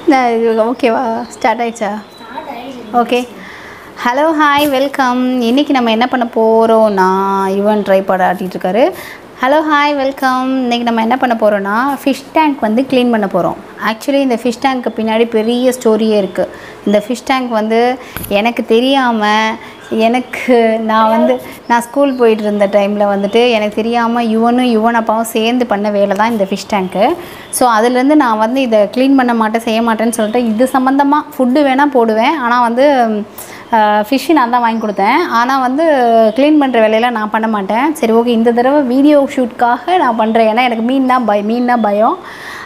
ஓகேவா ஸ்டார்ட் ஆயிடுச்சா okay hello hi welcome இன்றைக்கி நம்ம என்ன பண்ண போகிறோம்னா யுவன் ட்ரை பாட ஆட்டிகிட்டு இருக்காரு ஹலோ ஹாய் வெல்கம் இன்றைக்கி நம்ம என்ன பண்ண போகிறோன்னா ஃபிஷ் டேங்க் வந்து க்ளீன் பண்ண போகிறோம் ஆக்சுவலி இந்த ஃபிஷ் டேங்க்கு பின்னாடி பெரிய ஸ்டோரியே இருக்குது இந்த ஃபிஷ் டேங்க் வந்து எனக்கு தெரியாமல் எனக்கு நான் வந்து நான் ஸ்கூல் போயிட்டு இருந்த டைமில் வந்துட்டு எனக்கு தெரியாமல் யுவனும் யுவன் அப்பாவும் சேர்ந்து பண்ண வேலை தான் இந்த ஃபிஷ் டேங்க்கு ஸோ அதுலேருந்து நான் வந்து இதை க்ளீன் பண்ண மாட்டேன் செய்ய மாட்டேன்னு சொல்லிட்டு இது சம்மந்தமாக ஃபுட்டு வேணால் போடுவேன் ஆனால் வந்து ஃபிஷ்ஷு நான் தான் வாங்கி கொடுத்தேன் ஆனால் வந்து க்ளீன் பண்ணுற வேலையெல்லாம் நான் பண்ண மாட்டேன் சரி ஓகே இந்த தடவை வீடியோ ஷூட்காக நான் பண்ணுறேன் ஏன்னா எனக்கு மீன்னா பய மீன்னா பயம்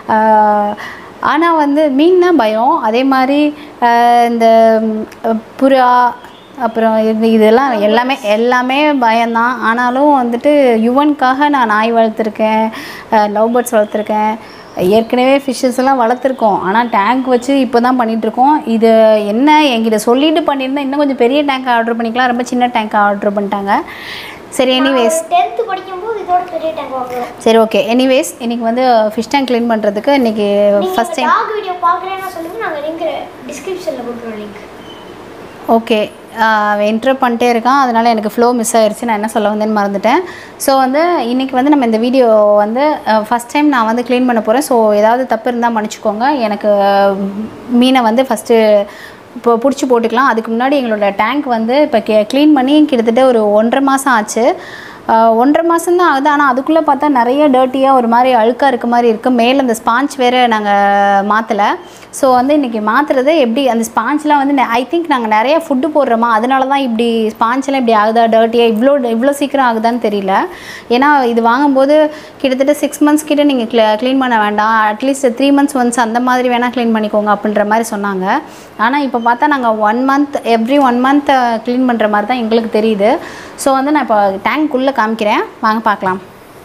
ஆனால் வந்து மீன்னா பயம் அதே மாதிரி ஆஹ் இந்த ம், புறா அப்புறம் இது இதெல்லாம் எல்லாமே எல்லாமே பயம்தான் ஆனாலும் வந்துட்டு யுவனுக்காக நான் நாய் வளர்த்துருக்கேன் லவ் பேர்ட்ஸ் வளர்த்துருக்கேன் ஏற்கனவே ஃபிஷ்ஷஸ் எல்லாம் வளர்த்துருக்கோம் ஆனால் டேங்க் வச்சு இப்போ தான் பண்ணிகிட்ருக்கோம் இது என்ன என்கிட்ட சொல்லிட்டு பண்ணியிருந்தா இன்னும் கொஞ்சம் பெரிய டேங்க் ஆர்டர் பண்ணிக்கலாம் ரொம்ப சின்ன டேங்க் ஆர்டர் பண்ணிட்டாங்க சரி எனிவேஸ் டென்த்து படிக்கும்போது இதோட பெரிய டேங்க் வாங்குவோம் சரி ஓகே எனிவேஸ் இன்றைக்கி வந்து ஃபிஷ் டேங்க் க்ளீன் பண்ணுறதுக்கு இன்றைக்கி ஃபஸ்ட் டைம் டாக் வீடியோ பார்க்குறேன்னு சொல்லுங்க நாங்கள் லிங்க் டிஸ்கிரிப்ஷனில் கொடுக்குறோம் லிங்க் ஓகே என்ட்ரு பண்ணிட்டே இருக்கான் அதனால் எனக்கு ஃப்ளோ மிஸ் ஆயிருச்சு நான் என்ன சொல்ல வந்தேன்னு மறந்துட்டேன் ஸோ வந்து இன்றைக்கி வந்து நம்ம இந்த வீடியோ வந்து ஃபஸ்ட் டைம் நான் வந்து க்ளீன் பண்ண போகிறேன் ஸோ ஏதாவது தப்பு இருந்தால் மன்னிச்சுக்கோங்க எனக்கு மீனை வந்து ஃபஸ்ட்டு இப்போ பிடிச்சி போட்டுக்கலாம் அதுக்கு முன்னாடி எங்களோட டேங்க் வந்து இப்போ கே க்ளீன் பண்ணி கிட்டத்தட்ட ஒரு ஒன்றரை மாதம் ஆச்சு ஆஹ் ஒன்றரை மாதம் தான் ஆகுது ஆனால் அதுக்குள்ளே பார்த்தா நிறைய டர்ட்டியாக ஒரு மாதிரி அழுக்காக இருக்க மாதிரி இருக்குது மேலே அந்த ஸ்பாஞ்ச் வேறு நாங்கள் மாற்றலை ஸோ வந்து இன்றைக்கி மாற்றுறது எப்படி அந்த ஸ்பாஞ்ச்லாம் வந்து ஐ திங்க் நாங்கள் நிறைய ஃபுட்டு போடுறோமா அதனால தான் இப்படி ஸ்பாஞ்செலாம் இப்படி ஆகுதா டர்ட்டியாக இவ்வளோ இவ்வளோ சீக்கிரம் ஆகுதான்னு தெரியல ஏன்னா இது வாங்கும்போது கிட்டத்தட்ட சிக்ஸ் மந்த்ஸ் கிட்ட நீங்கள் க்ள க்ளீன் பண்ண வேண்டாம் அட்லீஸ்ட் த்ரீ மந்த்ஸ் ஒன்ஸ் அந்த மாதிரி வேணால் க்ளீன் பண்ணிக்கோங்க அப்படின்ற மாதிரி சொன்னாங்க ஆனால் இப்போ பார்த்தா நாங்கள் one month every one month clean பண்ணுற மாதிரி தான் எங்களுக்கு தெரியுது ஸோ வந்து நான் இப்போ டேங்க்குள்ளே காமிக்கிறேன் வாங்க பார்க்கலாம்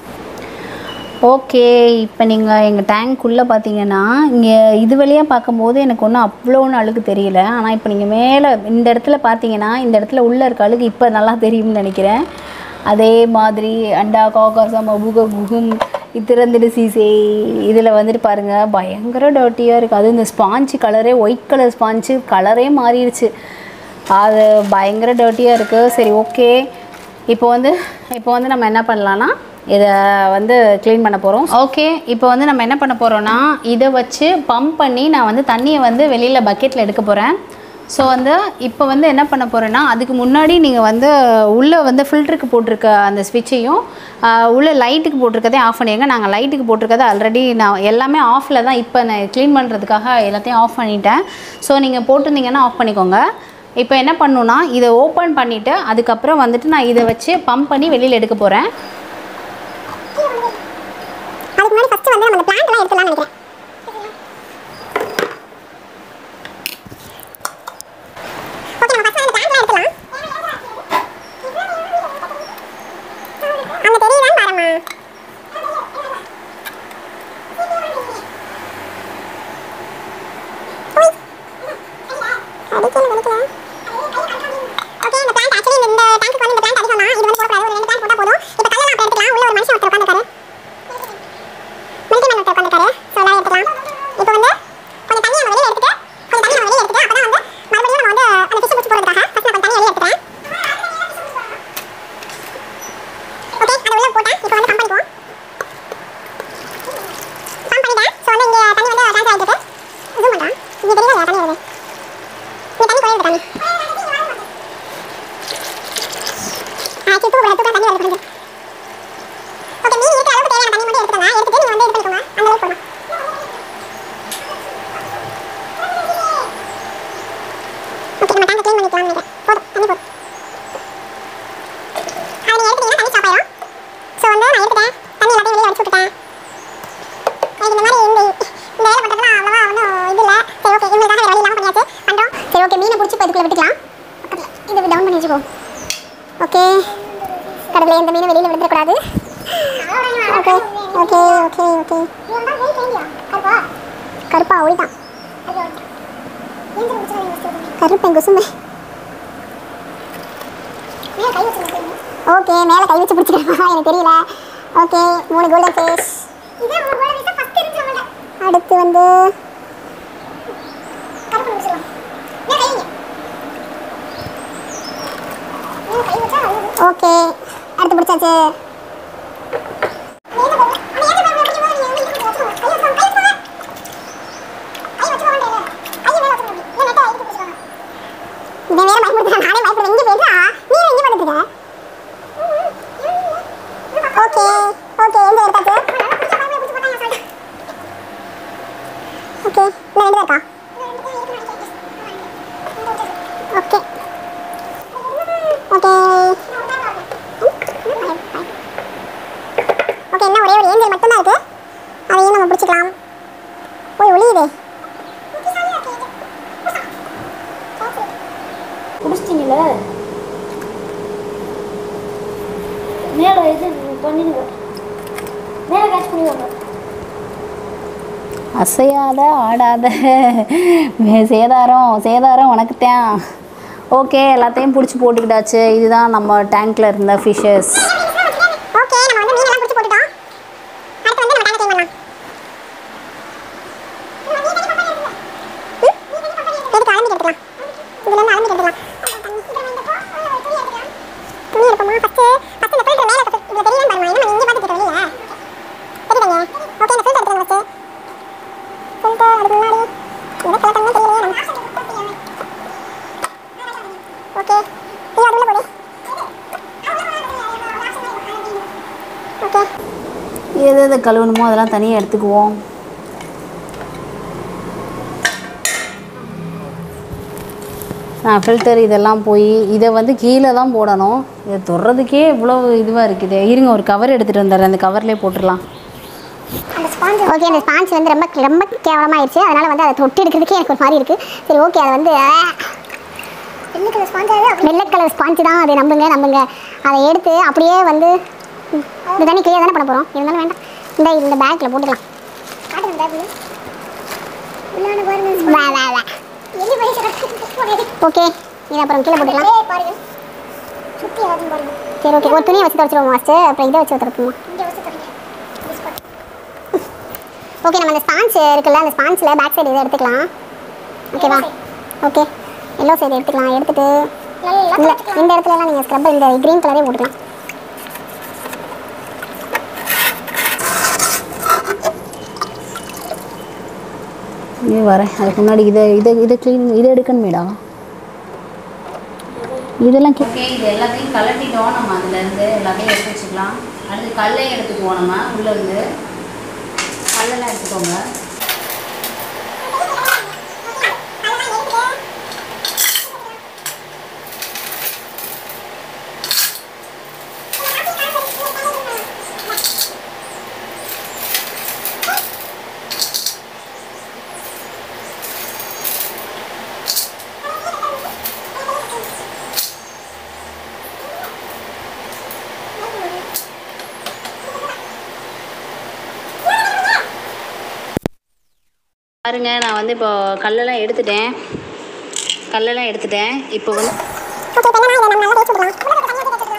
ஓகே இப்போ நீங்கள் எங்கள் டேங்க்குள்ளே பார்த்தீங்கன்னா இங்கே இது வழியாக பார்க்கும்போது எனக்கு ஒன்றும் அவ்வளோ ஒன்றும் அழுக்கு தெரியல ஆனால் இப்போ நீங்கள் மேலே இந்த இடத்துல பார்த்தீங்கன்னா இந்த இடத்துல உள்ளே இருக்க அழுக்கு இப்போ நல்லா தெரியும்னு நினைக்கிறேன் அதே மாதிரி அண்டா காக்காசம் அபுக குகும் இத்திறந்திடு சீசே இதில் வந்துட்டு பாருங்கள் பயங்கர டர்ட்டியாக இருக்குது அதுவும் இந்த ஸ்பாஞ்சு கலரே ஒயிட் கலர் ஸ்பாஞ்சு கலரே மாறிடுச்சு அது பயங்கர டர்ட்டியாக இருக்குது சரி ஓகே இப்போ வந்து இப்போ வந்து நம்ம என்ன பண்ணலான்னா இதை வந்து க்ளீன் பண்ண போகிறோம் ஓகே இப்போ வந்து நம்ம என்ன பண்ண போகிறோன்னா இதை வச்சு பம்ப் பண்ணி நான் வந்து தண்ணியை வந்து வெளியில் பக்கெட்டில் எடுக்க போகிறேன் ஸோ வந்து இப்போ வந்து என்ன பண்ண போகிறேன்னா அதுக்கு முன்னாடி நீங்கள் வந்து உள்ளே வந்து ஃபில்டருக்கு போட்டிருக்க அந்த ஸ்விட்சையும் உள்ளே லைட்டுக்கு போட்டிருக்கதையும் ஆஃப் பண்ணிடுங்க நாங்கள் லைட்டுக்கு போட்டிருக்கதை ஆல்ரெடி நான் எல்லாமே ஆஃபில் தான் இப்போ நான் க்ளீன் பண்ணுறதுக்காக எல்லாத்தையும் ஆஃப் பண்ணிட்டேன் ஸோ நீங்கள் போட்டிருந்தீங்கன்னா ஆஃப் பண்ணிக்கோங்க இப்போ என்ன பண்ணணுன்னா இதை ஓப்பன் பண்ணிவிட்டு அதுக்கப்புறம் வந்துட்டு நான் இதை வச்சு பம்ப் பண்ணி வெளியில் எடுக்க போகிறேன் அதுக்கு முன்னாடி ஃபர்ஸ்ட் வந்து நம்ம அந்த பிளான்ட் எல்லாம் எடுத்துலாம்னு நினைக்கிறேன் ஓகே நம்ம ஃபர்ஸ்ட் அந்த பிளான்ட் எல்லாம் எடுத்துலாம் அங்க தெரியுதான் பாருமா அடிக்கல அடிக்கல ஓகே இந்த பிளான்ட் ஆக்சுவலி இந்த டேங்க்கு வந்து இந்த பிளான்ட் அதிகம் தான் இது வந்து போடக்கூடாது ஒரு ரெண்டு பிளான்ட் போட்டா போதும் இப்போ கல்லெல்லாம் அப்போ எடுத்துக்கலாம் உள்ள ஒரு மனுஷன் ஒருத்தர் உட்காந்துருக்காரு மில்கி மேன் ஒருத்தர் உட்காந்துருக்காரு ஸோ எல்லாரும் எடுத்துக்கலாம் இப்போ வந்து கொஞ்சம் தண்ணி நம்ம வெளியே எடுத்துட்டு கொஞ்சம் தண்ணி நம்ம வெளியே எடுத்துட்டு அப்போ தான் வந்து மறுபடியும் நம்ம வந்து அந்த ஃபிஷ் பிடிச்சி போடுறதுக்காக ஃபர்ஸ்ட் நான் கொஞ்சம் தண்ணி வெளியே எடுத்துக்கிறேன் ஓகே அதை உள்ள போட்டேன் இப்போ வந்து பம்ப் பண்ணிக்குவோம் பம்ப் பண்ணிட்டேன் ஸோ வந்து இங்கே தண்ணி வந்து ட்ரான்ஸ்ஃபர் ஆகிட்டு ஜூம் பண்ணுறான் இங்கே தெரியல தண்ணி வருது இங்கே தண்ணி குறையுது தண்ணி ஆச்சு தூக்குற தூக்க தண்ணி வருது கொஞ்சம் ஓகே மீன் இருக்கிற அளவுக்கு தேவையான தண்ணி மட்டும் எடுத்துக்கோங்க எடுத்துட்டு நீங்க வந்து இது பண்ணிக்கோங்க அந்த அளவுக்கு போடணும் ஓகே நம்ம டேங்க் க்ளீன் பண்ணிக்கலாம் நினைக்கிறேன் போதும் தண்ணி போதும் அதை நீங்க எடுத்தீங்கன்னா தண்ணி ஸ்டாப் ஆயிடும் ஸோ வந்து நான் எடுத்துட்டேன் தண்ணி எல்லாத்தையும் வெளியே வடிச்சு விட்டுட்டேன் எனக்கு இந்த மாதிரி இந்த இந்த வேலை பண்ணுறதுலாம் அவ்வளோவா ஒன்றும் இது இல்லை சரி ஓகே இவங்களுக்காக வேறு வழி இல்லாமல் பண்ணியாச்சு பண்ணுறோம் சரி ஓகே மீனை பிடிச்சி இப்போ இதுக்குள்ளே விட்டுக்கலாம் பக்கத்தில் இது டவுன் பண்ணி வச்சுக்கோ ஓகே கடவுளே இந்த மீனை வெளியில் விழுந்துடக்கூடாது ஓகே ஓகே ஓகே ஓகே கருப்பா ஒளிதான் கருப்பேன் குசுமை ஓகே மேலே கை வச்சு பிடிச்சிக்கிறமா எனக்கு தெரியல ஓகே மூணு கோல்டன் ஃபிஷ் அடுத்து வந்து ஓகே அடுத்து பிடிச்சாச்சு இவன் வேற பயப்படுத்துறான் நானே பயப்படுறேன் இங்க போயிட்டா நீ இங்க படுத்துக்க ஓகே ஓகே எந்த எடுத்தாச்சு ஓகே இன்னும் ரெண்டு இருக்கா ஓகே ஓகே ஓகே என்ன ஒரே ஒரு ஏஞ்சல் மட்டும்தான் இருக்கு அதையும் நம்ம பிடிச்சிக்கலாம் போய் ஒளியுது முடிச்சிட்டிங்களே மேலே இது பண்ணிடுங்க மேலே கேட்ச் பண்ணிடுவாங்க அசையாத ஆடாத மே- சேதாரம் சேதாரம் உனக்குத்தான் ஓகே எல்லாத்தையும் பிடிச்சி போட்டுக்கிட்டாச்சு இதுதான் நம்ம டேங்க்ல இருந்த ஃபிஷஸ் ஓகே நம்ம வந்து மீன் எல்லாம் பிடிச்சி போட்டுட்டோம் அடுத்து வந்து நம்ம டேங்க் க்ளீன் பண்ணலாம் எதுக்கு அலம்பி எடுத்துக்கலாம் இதுல இருந்து அலம்பி எடுத்துக்கலாம் துணி எடுப்போமா ஃபர்ஸ்ட் ஃபர்ஸ்ட் இந்த ஃபில்டர் மேல இருக்கு இதுல தெரியல பாருமா என்ன இங்க பாத்துட்டு இருக்கோம் இல்லையா தெரியுதுங்க ஓகே இந்த ஃபில்டர் எடுத்துக்கலாம் ஃபர்ஸ்ட் ஃபில்டர் அதுக்கு முன்னாடி எந்த கலர் பண்ணா தெரியலையே நம்ம ஓகே இது அது உள்ள போடு ஓகே எது எது கழுவணுமோ அதெல்லாம் தனியாக எடுத்துக்குவோம் நான் ஃபில்டர் இதெல்லாம் போய் இதை வந்து கீழே தான் போடணும் இதை தொடுறதுக்கே இவ்வளோ இதுவாக இருக்குது இருங்க ஒரு கவர் எடுத்துகிட்டு வந்துடுறேன் அந்த கவர்லேயே போட்டுடலாம் ஓகே அந்த ஸ்பாஞ்ச் வந்து ரொம்ப ரொம்ப கேவலமாயிருச்சு அதனால வந்து அதை தொட்டு எடுக்கிறதுக்கே எனக்கு ஒரு மாதிரி இருக்கு சரி ஓகே அதை வந்து வெள்ளை கலர் ஸ்பாஞ்ச் வெள்ளை கலர் ஸ்பாஞ்ச் தான் அது நம்புங்க நம்புங்க அதை எடுத்து அப்படியே வந்து ம், இந்த தண்ணி கிளியர் தானே பண்ண போகிறோம் இருந்தாலும் வேண்டாம் இந்த இந்த பேக்கில் போட்டுக்கலாம் வா, வா, வா. ஓகே இது அப்புறம் கீழே போட்டுக்கலாம் சரி ஓகே ஒரு துணியை வச்சு துவச்சிருவோம் ஃபஸ்ட்டு அப்புறம் இதை வச்சு துவைப்போம் ஓகே நம்ம அந்த ஸ்பான்ச் இருக்குல்ல அந்த ஸ்பான்ச்சில் பேக் சைடு இதை எடுத்துக்கலாம் ஓகேவா ஓகே எல்லோ சைடு எடுத்துக்கலாம் எடுத்துட்டு இல்லை இந்த இடத்துலலாம் நீங்கள் ஸ்க்ரப் இந்த க்ரீன் கலரே போட்டுக்கலாம் இது வரேன் அதுக்கு முன்னாடி இதை இதை இதை க்ளீன் இதை எடுக்கணுமேடா இதெல்லாம் ஓகே இது எல்லாத்தையும் கலட்டிட்டோம் நம்ம அதுலேருந்து எல்லாத்தையும் எடுத்து வச்சுக்கலாம் அடுத்து கல்லையும் எடுத்துக்குவோம் நம்ம உள்ளேருந்து கல்லெல்லாம் எடுத்துக்கோங்க பாருங்க நான் வந்து இப்போ கல்லெல்லாம் எடுத்துட்டேன் கல்லெல்லாம் எடுத்துட்டேன் இப்போ வந்து ஓகே இப்போ என்ன இதை நம்ம நல்லா தேய்ச்சி விடலாம்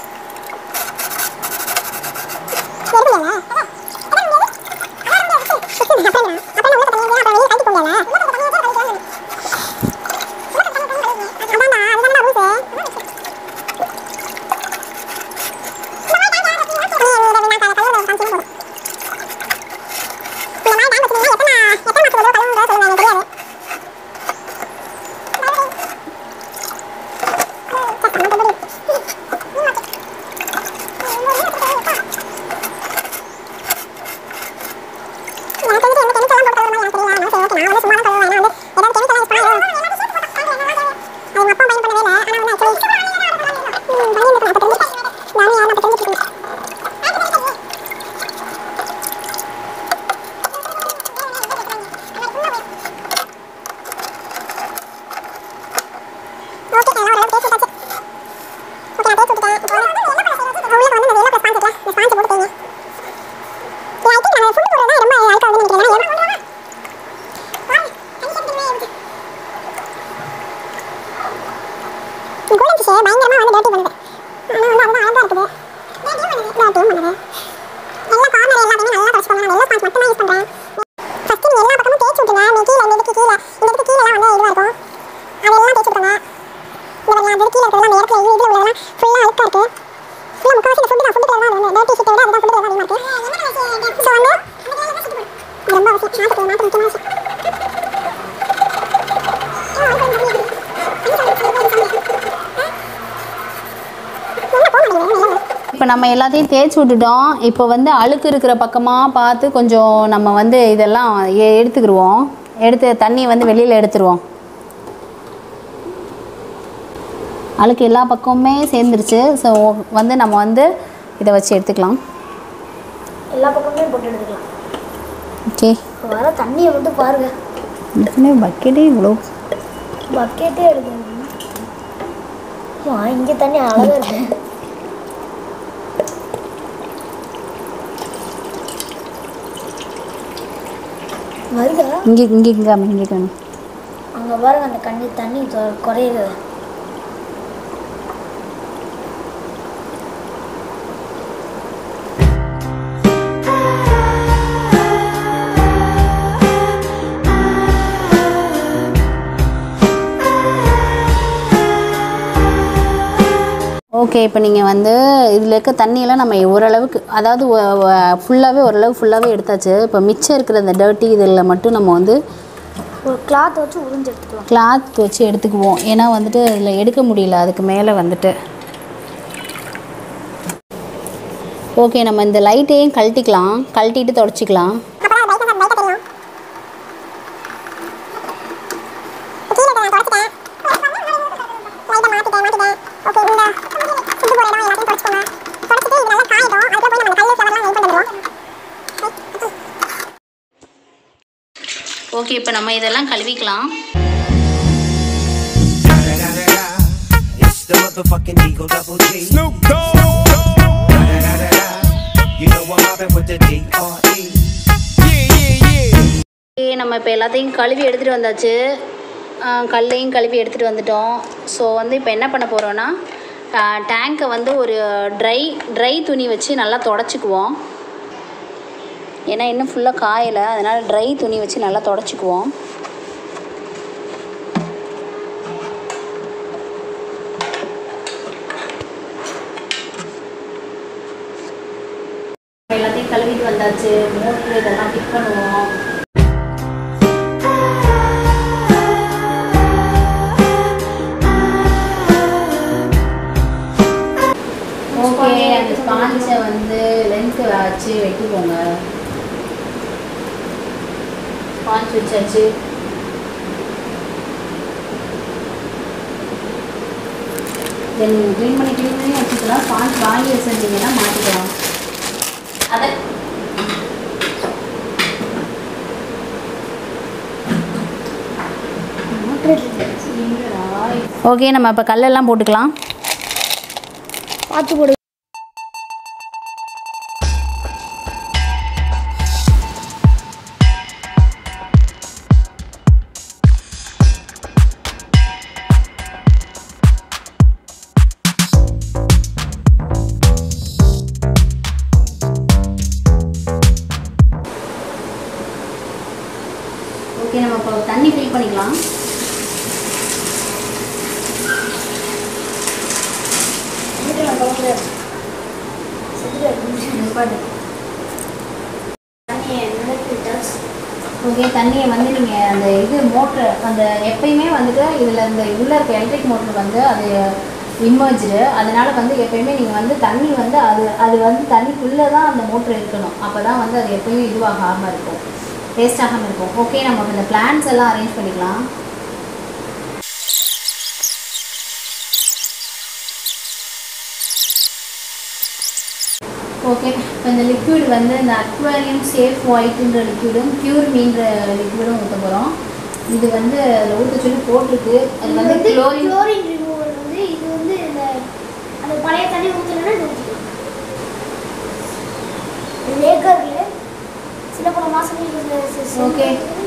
பயங்கரமா வந்து டேட்டி பண்ணுது ஆனா வந்து அதுதான் அழகா இருக்குது டேட்டியும் பண்ணுது எல்லா கார்னர் எல்லாத்தையுமே நல்லா தொடச்சுக்கோங்க நான் எல்லா ஸ்பான்ஸ் மட்டும் தான் யூஸ் பண்றேன் ஃபர்ஸ்ட் நீங்க எல்லா பக்கமும் தேய்ச்சி விட்டுங்க நீ கீழே இந்த இதுக்கு கீழே இந்த இதுக்கு கீழே எல்லாம் வந்து இதுவா இருக்கும் அதெல்லாம் தேய்ச்சி விட்டுங்க இந்த மாதிரி அந்த கீழே இருக்கிறதெல்லாம் அந்த இடத்துல இது இதுல உள்ளதெல்லாம் நம்ம எல்லாத்தையும் தேய்ச்சி விட்டுட்டோம் இப்போ வந்து அழுக்கு இருக்கிற பக்கமாக பார்த்து கொஞ்சம் நம்ம வந்து இதெல்லாம் எ- எடுத்துக்கிருவோம் எடுத்து தண்ணி வந்து வெளியில் எடுத்துருவோம் அழுக்கு எல்லா பக்கமுமே சேர்ந்துருச்சு ஸோ வந்து நம்ம வந்து இதை வச்சு எடுத்துக்கலாம் எல்லா பக்கமே போட்டு எடுத்துக்கலாம் ஓகே இப்போ வர தண்ணியை மட்டும் பாருங்க இதுக்குன்னே பக்கெட்டே இவ்வளோ பக்கெட்டே எடுக்கணும் இங்கே தண்ணி அழகாக இருக்கு வருதா இங்கே இங்கே இங்கே இங்கே காமி. அங்கே பாருங்க அந்த கண்ணி தண்ணி தொ- குறையுது ஓகே இப்போ நீங்கள் வந்து இதில் இருக்க தண்ணியெல்லாம் நம்ம ஓரளவுக்கு அதாவது ஃபுல்லாகவே ஓரளவு ஃபுல்லாகவே எடுத்தாச்சு இப்போ மிச்சம் இருக்கிற இந்த டர்ட்டி இதில் மட்டும் நம்ம வந்து ஒரு கிளாத் வச்சு உறிஞ்சு எடுத்துக்கலாம் கிளாத் வச்சு எடுத்துக்குவோம் ஏன்னா வந்துட்டு இதில் எடுக்க முடியல அதுக்கு மேலே வந்துட்டு ஓகே நம்ம இந்த லைட்டையும் கழட்டிக்கலாம் கழட்டிட்டு தொடச்சிக்கலாம் அப்பதான் பிரைட்னஸ் பிரைட்டா தெரியும் கீழே நான் தொடச்சிட்டேன் லைட்டை மாத்திட்டேன் மாத்திட்டேன் ஓகே இந்த ஃபுட்டு போற இடம் எல்லாத்தையும் தொடச்சிக்கோங்க தொடச்சிட்டு இது நல்லா காயட்டும் அதுக்கப்புறம் போய் நம்ம கல்லு ஃப்ளவர்லாம் வெயிட் பண்ணிடுவோம் ஓகே இப்போ நம்ம இதெல்லாம் கழுவிக்கலாம் It's the motherfucking Eagle Double G. Snoop Dogg. You know I'm mobbing with the D.R.E. Okay நம்ம இப்போ எல்லாத்தையும் கழுவி எடுத்துகிட்டு வந்தாச்சு ஆ, கல்லையும் கழுவி எடுத்துகிட்டு வந்துட்டோம் ஸோ வந்து இப்போ என்ன பண்ண போகிறோன்னா டேங்க்கை வந்து ஒரு ட்ரை ட்ரை துணி வச்சு நல்லா தொடச்சிக்குவோம் ஏன்னா இன்னும் ஃபுல்லாக காயலை அதனால் ட்ரை துணி வச்சு நல்லா தொடச்சிக்குவோம் எல்லாத்தையும் கழுவிட்டு வந்தாச்சு மோட்ரு இதெல்லாம் ஃபிட் பண்ணுவோம் ஓகே அந்த ஸ்பான்ஸை வந்து லென்த்து வச்சு வெட்டிக்கோங்க ஸ்பான்ஸ் வச்சாச்சு தென் க்ளீன் பண்ணி க்ளீன் பண்ணி வச்சுக்கலாம் ஸ்பான்ஸ் வாங்கி வச்சுருந்தீங்கன்னா மாற்றிக்கலாம் அதை ஓகே நம்ம இப்போ கல்லெல்லாம் போட்டுக்கலாம் பார்த்து போடு ஓகே நம்ம இப்போ தண்ணி ஃபில் பண்ணிக்கலாம் செஞ்சுட்டு கவுண்டர் செஞ்சுட்டு தண்ணியை நினைக்கிட்டாச்சு ஓகே தண்ணியை வந்து நீங்கள் அந்த இது மோட்ரு அந்த எப்பயுமே வந்துட்டு இதில் இந்த உள்ளே இருக்க எலக்ட்ரிக் மோட்ரு வந்து அது இம்மர்ஜ்டு அதனால வந்து எப்பயுமே நீங்கள் வந்து தண்ணி வந்து அது அது வந்து தண்ணிக்குள்ளே தான் அந்த மோட்ரு இருக்கணும் அப்போ தான் வந்து அது எப்பயுமே இதுவாகாமல் இருக்கும் வேஸ்ட் ஆகாமல் இருக்கும் ஓகே நம்ம இந்த பிளான்ஸ் எல்லாம் அரேஞ்ச் பண்ணிக்கலாம் ஓகே இப்போ இந்த லிக்விட் வந்து இந்த அக்வாரியம் சேஃப் ஒயிட்ன்ற லிக்விடும் பியூர் மீன்ற லிக்விடும் ஊற்ற போகிறோம் இது வந்து அதில் ஊற்ற சொல்லி போட்டிருக்கு அது இது வந்து வந்து குளோரின் குளோரின் ரிமூவர் வந்து இது வந்து இந்த அந்த பழைய தண்ணி ஊற்றலைன்னா இது ஊற்றிக்கலாம் லேக்கரில் சில பல மாதங்களுக்கு Okay.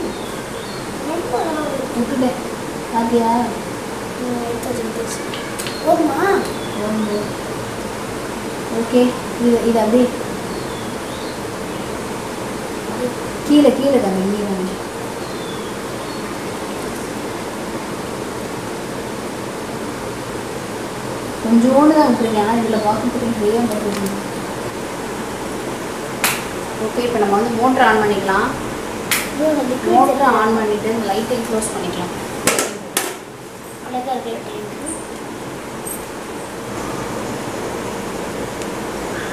விட்டுட்டேன் பாத்தியா போதுமா ஓகே இது இது அப்படியே கீழே கீழே தாங்க இங்கே தாங்க கொஞ்சோண்டு தான் விட்டுருங்க ஆனால் இதில் பார்க்கறதுக்கு நிறைய போட்டுருக்கீங்க ஓகே இப்போ நம்ம வந்து மோட்டர் ஆன் பண்ணிக்கலாம் மோட்டர் ஆன் பண்ணிவிட்டு இந்த லைட்டை க்ளோஸ் பண்ணிக்கலாம் அழகாக இருக்கு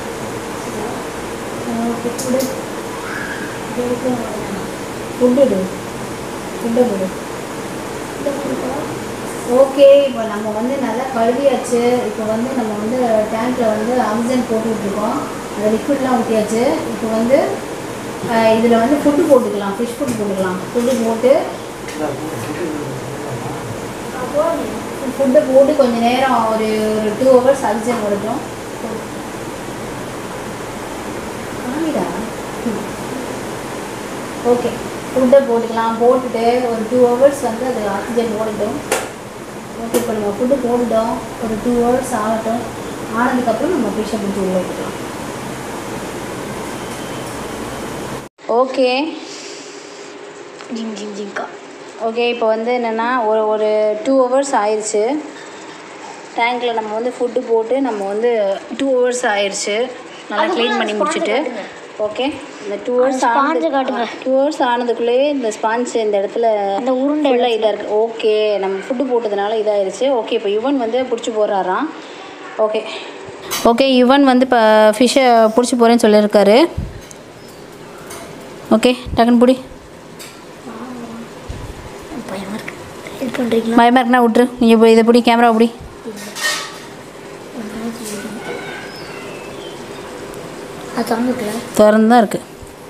ஓகே ஃபுட்டு ஃபுட்டு ஃபுட்டு கொடு ஓகே இப்போ நம்ம வந்து நல்லா கழுவியாச்சு இப்போ வந்து நம்ம வந்து டேங்க்கில் வந்து ஆக்சிஜன் போட்டுட்ருக்கோம் அந்த லிக்விட்லாம் ஊற்றியாச்சு இப்போ வந்து இதில் வந்து ஃபுட்டு போட்டுக்கலாம் ஃபிஷ் ஃபுட் போட்டுக்கலாம் ஃபுட்டு போட்டு ஃபுட்டை போட்டு கொஞ்சம் நேரம் ஒரு ஒரு டூ ஹவர்ஸ் ஆக்சிஜன் வரட்டும் காமிடா ஓகே ஃபுட்டை போட்டுக்கலாம் போட்டுட்டு ஒரு டூ ஹவர்ஸ் வந்து அது ஆக்சிஜன் ஓடட்டும் ஓகே இப்போ நம்ம ஃபுட்டு போட்டுட்டோம் ஒரு டூ ஹவர்ஸ் ஆகட்டும் ஆனதுக்கப்புறம் நம்ம ஃபிஷ்ஷை பிடிச்சி உள்ள வைக்கலாம் ஓகே ஜிங் ஜிங் ஜிங்கா ஓகே இப்போ வந்து என்னென்னா ஒரு ஒரு டூ ஹவர்ஸ் ஆயிடுச்சு டேங்க்கில் நம்ம வந்து ஃபுட்டு போட்டு நம்ம வந்து டூ ஹவர்ஸ் ஆயிடுச்சு நல்லா க்ளீன் பண்ணி முடிச்சுட்டு ஓகே இந்த டூ ஹவர்ஸ் sponge காட்டுங்க. டூ ஹவர்ஸ் ஆனதுக்குள்ளேயே இந்த ஸ்பான்ஸ் இந்த இடத்துல அந்த உருண்டை ஃபுல்லாக இதாக இருக்குது ஓகே நம்ம ஃபுட்டு போட்டதுனால இதாகிடுச்சு ஓகே இப்போ யுவன் வந்து பிடிச்சி போடுறாராம் ஓகே ஓகே யுவன் வந்து இப்போ ஃபிஷ்ஷை பிடிச்சி போகிறேன்னு சொல்லியிருக்காரு ஓகே டக்குன்னு பிடி பயமா இருக்கு ஹெல்ப் பண்ணுறீங்களா பயமாக இருக்குன்னா விட்ரு நீங்கள் இப்போ இதை பிடி கேமரா பிடி அது திறந்துக்கல திறந்து தான் இருக்குது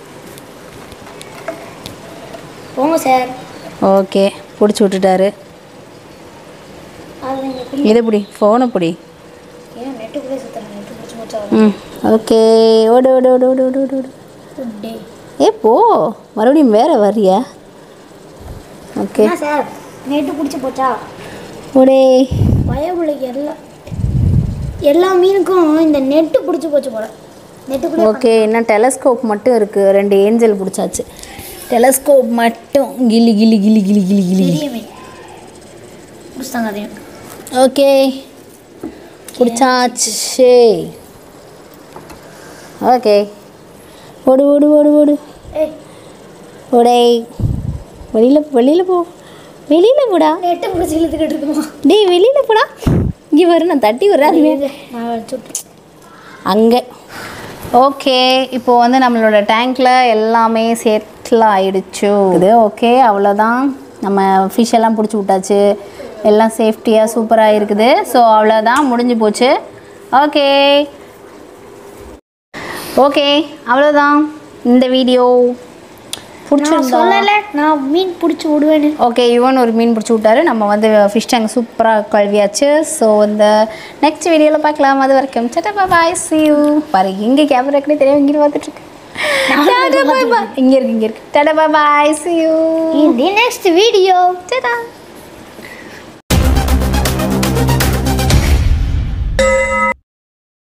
போங்க சார் ஓகே பிடிச்சி விட்டுட்டாரு அது நீங்கள் இதை பிடி ஃபோனை பிடி ஏன் நெட்டுக்குள்ளே சுற்றுறேன் நெட்டு பிடிச்சி முடிச்சா ம் ஓகே ஓடு ஓடு ஓடு ஓடு ஓடு ஓடு ஓடு ஃபுட்டே ஏ போ மறுபடியும் வேற வரியா ஓகே என்ன சார் நெட்டு பிடிச்சி போச்சா ஓடே பயபுள்ளைக்கு எல்லா எல்லா மீனுக்கும் இந்த நெட்டு பிடிச்சி போச்சு போல நெட்டுக்குள்ளே ஓகே இன்னும் டெலஸ்கோப் மட்டும் இருக்குது ரெண்டு ஏஞ்சல் பிடிச்சாச்சு டெலஸ்கோப் மட்டும் கிளி கிளி கிளி கிளி கிளி கிளி பெரிய மீன் பிடிச்சிட்டாங்க அதையும் ஓகே பிடிச்சாச்சு ஓகே ஓடு ஓடு ஓடு ஓடு ஏய் ஓடே வெளியில் வெளியில் போ வெளியில் போடா நெட்டு பிடிச்சி இழுத்துக்கிட்டு இருக்குமா டேய் வெளியில் போடா இங்கே வரும் நான் தட்டி விட்றேன் நான் சுட்டு அங்கே ஓகே இப்போ வந்து நம்மளோட டேங்க்கில் எல்லாமே செட்டில் ஆயிடுச்சு இது ஓகே அவ்வளோதான் நம்ம ஃபிஷ் எல்லாம் பிடிச்சி விட்டாச்சு எல்லாம் சேஃப்டியாக சூப்பராக இருக்குது ஸோ அவ்வளோதான் முடிஞ்சு போச்சு ஓகே ஓகே அவ்வளோதான் இந்த வீடியோ நான் பிடிச்சிருந்தா சொல்லலை நான் மீன் பிடிச்சி விடுவேன்னு ஓகே இவன் ஒரு மீன் பிடிச்சி விட்டாரு நம்ம வந்து ஃபிஷ் டேங்க் சூப்பராக கழுவியாச்சு ஸோ இந்த நெக்ஸ்ட் வீடியோவில் பார்க்கலாம் அது வரைக்கும் சட்டா பாய் சி யூ பாரு எங்கே கேமரா இருக்குன்னே தெரியும் இங்கே பார்த்துட்டு இருக்கு இங்கே இருக்கு இங்கே இருக்கு டாடா பாய் சி யூ இந்த நெக்ஸ்ட் வீடியோ டாடா